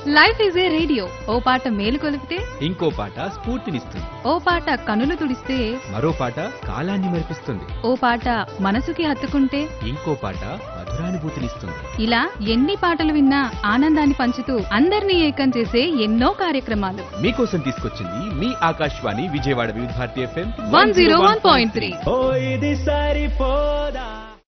life is a radio ఓ పాట మేలు కొలిపితే ఇంకో పాట స్ఫూర్తినిస్తుంది ఓ పాట కనులు తుడిస్తే మరో పాట కాలాన్ని మరిపిస్తుంది ఓ పాట మనసుకి హత్తుకుంటే ఇంకో పాట మధురానుభూతినిస్తుంది ఇలా ఎన్ని పాటలు విన్నా ఆనందాన్ని పంచుతూ అందరినీ ఏకం చేసే ఎన్నో కార్యక్రమాలు మీకోసం తీసుకొచ్చింది మీ Akashvani Vijayawada Vividh Bharati FM one zero one point three ఓ ఇది సరిపోదా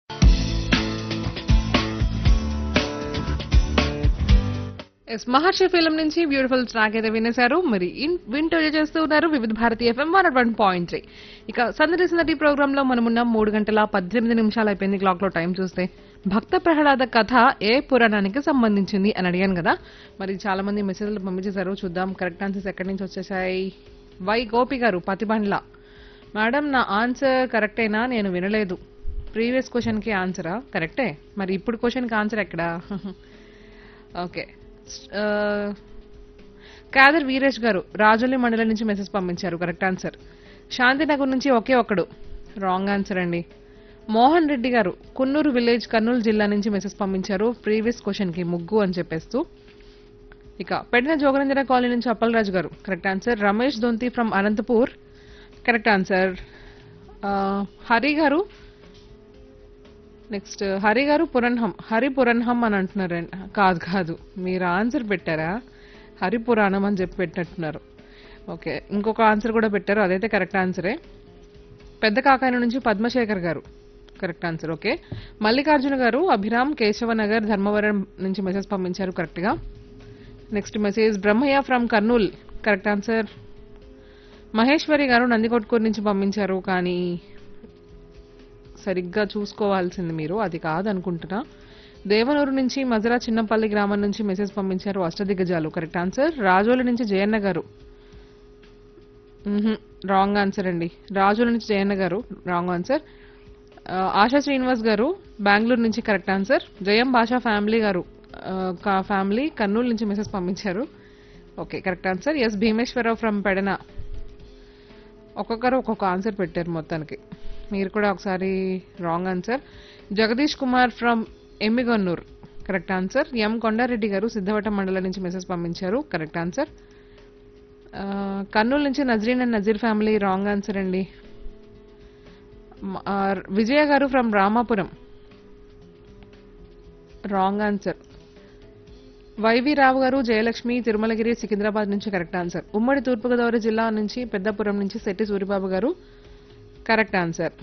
ఎస్ మహర్షి ఫిల్మ్ నుంచి బ్యూటిఫుల్ ట్రాక్ అయితే వినేశారు మరి ఇన్- వింటూ ఎంజాయ్ చేస్తూ ఉన్నారు Vividh Bharati FM one one point three ఇక సందడి సందడి ప్రోగ్రామ్ లో మనం ఉన్న మూడు గంటల పద్దెనిమిది నిమిషాలు అయిపోయింది క్లాక్ లో టైం చూస్తే భక్త ప్రహ్లాద కథ ఏ పురాణానికి సంబంధించింది అని అడిగాను కదా మరి చాలా మంది మెసేజ్లు పంపించేశారు చూద్దాం కరెక్ట్ ఆన్సర్స్ ఎక్కడి నుంచి వచ్చేసాయి వై గోపి గారు పతిబండ్ల మేడం నా ఆన్సర్ కరెక్టేనా నేను వినలేదు ప్రీవియస్ క్వశ్చన్కి ఆన్సరా కరెక్టే మరి ఇప్పుడు క్వశ్చన్కి ఆన్సర్ ఎక్కడా ఓకే ఆ, కాదర్ వీరేష్ గారు రాజోలి మండలం నుంచి మెసేజ్ పంపించారు కరెక్ట్ ఆన్సర్ శాంతినగర్ నుంచి ఒకే ఒక్కడు రాంగ్ ఆన్సర్ అండి మోహన్ రెడ్డి గారు కున్నూరు విలేజ్ కర్నూలు జిల్లా నుంచి మెసేజ్ పంపించారు ప్రీవియస్ క్వశ్చన్ కి ముగ్గు అని చెప్పేస్తూ ఇక పెట్టిన జోగరేంద్ర కాలనీ నుంచి Appalaraju garu correct answer Ramesh Donthi from Anantapur correct answer Hari garu next Hari గారు పురణ్హం హరి పురణ్హం అని అంటున్నారండి కాదు కాదు మీరు ఆన్సర్ పెట్టారా హరి పురాణం అని చెప్పి పెట్టినట్టున్నారు ఓకే ఇంకొక ఆన్సర్ కూడా పెట్టారు అదైతే కరెక్ట్ ఆన్సరే పెద్ద కాకాయన నుంచి పద్మశేఖర్ గారు కరెక్ట్ ఆన్సర్ ఓకే మల్లికార్జున గారు అభిరామ్ కేశవనగర్ ధర్మవరం నుంచి మెసేజ్ పంపించారు కరెక్ట్గా next message Brahmaiah from Kurnool correct answer Maheshwari garu Nandikotkur నుంచి పంపించారు కానీ సరిగ్గా చూసుకోవాల్సింది మీరు అది కాదనుకుంటున్నా దేవనూరు నుంచి మజరా చిన్నపల్లి గ్రామం నుంచి మెసేజ్ పంపించారు అష్టదిగ్గజాలు కరెక్ట్ ఆన్సర్ రాజోలు నుంచి జయన్న గారు రాంగ్ ఆన్సర్ అండి రాజోలు నుంచి జయన్న గారు రాంగ్ ఆన్సర్ ఆ, ఆశా శ్రీనివాస్ గారు బెంగళూరు నుంచి కరెక్ట్ ఆన్సర్ జయం భాషా ఫ్యామిలీ గారు ఆ, కా- ఫ్యామిలీ కర్నూలు నుంచి మెసేజ్ పంపించారు okay correct answer S Bhimeswararao from Pedana ఒక్కొక్కరు ఒక్కొక్క ఆన్సర్ పెట్టారు మొత్తానికి మీరు కూడా ఒకసారి wrong answer Jagadish Kumar from Emmiganur correct answer M Kondareddy garu Siddavatam మండలం నుంచి మెసేజ్ పంపించారు కరెక్ట్ ఆన్సర్ ఆ, కర్నూలు నుంచి Nazreen and Nazeer family wrong answer అండి మ- ఆ, Vijaya garu from Ramapuram wrong answer Y V Rao garu Jayalakshmi Tirumalagiri Secunderabad నుంచి కరెక్ట్ ఆన్సర్ ఉమ్మడి తూర్పుగోదావరి జిల్లా నుంచి పెద్దపురం నుంచి శెట్టి సూరిబాబు గారు కరెక్ట్ ఆన్సర్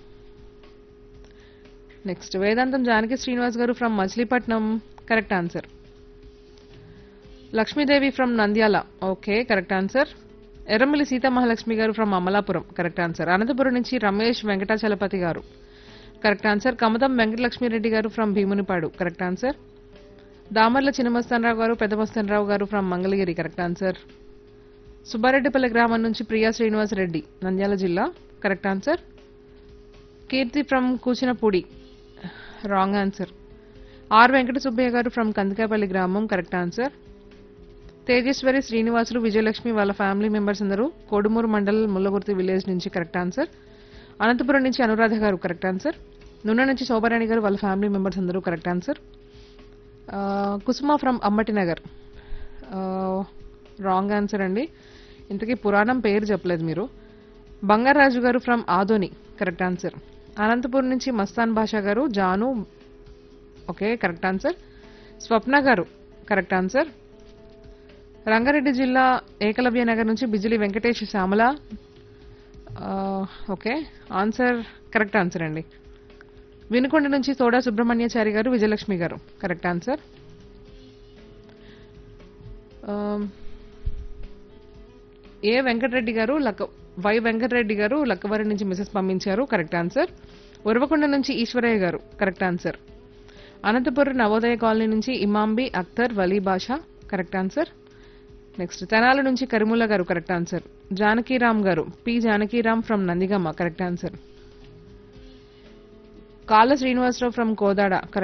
నెక్స్ట్ వేదాంతం Janaki Srinivas garu from Machilipatnam correct answer Lakshmidevi from Nandyala okay correct answer Erramalli Seethamahalakshmi garu from Amalapuram correct answer Anantapuram నుంచి Ramesh Venkatachalapathi garu correct answer Kamatham Venkatalakshmireddy garu from Bhimunipadu correct answer Damarla Chinnamastanarao garu Peddamastanarao garu from Mangalagiri correct answer Subbareddypalli గ్రామం నుంచి ప్రియా శ్రీనివాస్ రెడ్డి నంద్యాల జిల్లా correct answer Keerthi from Kuchinapudi wrong answer R Venkata Subbaiah garu from Kandikapalli గ్రామం కరెక్ట్ ఆన్సర్ తేజేశ్వరి శ్రీనివాసులు విజయలక్ష్మి వాళ్ళ ఫ్యామిలీ మెంబర్స్ అందరూ Kodumur mandal Mullagurthi village నుంచి correct answer Anantapuram నుంచి అనురాధ గారు కరెక్ట్ ఆన్సర్ నున్న నుంచి శోభారాణి గారు వాళ్ళ ఫ్యామిలీ మెంబర్స్ అందరూ కరెక్ట్ ఆన్సర్ ఆ, Kusuma from Ammati Nagar wrong answer అండి ఇంతకీ పురాణం పేరు చెప్పలేదు మీరు Bangaraju garu from Adoni correct answer Anantapuram నుంచి Mastan Basha garu Janu okay correct answer Swapna garu correct answer Rangareddy జిల్లా ఏకలవ్య నగర్ నుంచి బిజిలి వెంకటేష్ శ్యామల ఆ, ఓకే ఆన్సర్ కరెక్ట్ ఆన్సర్ అండి వినుకొండ నుంచి soda Subrahmanyachari garu Vijayalakshmi garu correct answer um, A Venkatareddy garu లక్క వై వెంకటరెడ్డి గారు లక్కవరి నుంచి మెసేజ్ పంపించారు కరెక్ట్ ఆన్సర్ ఉరవకొండ నుంచి Eshwaraiah garu correct answer Anantapuram Navodaya colony నుంచి Imambi Akhtar Vali Basha correct answer next Tenali నుంచి Karimulla garu correct answer Janakiram garu P Janakiram from Nandigama correct answer Kalla Srinivasarao from Kodad correct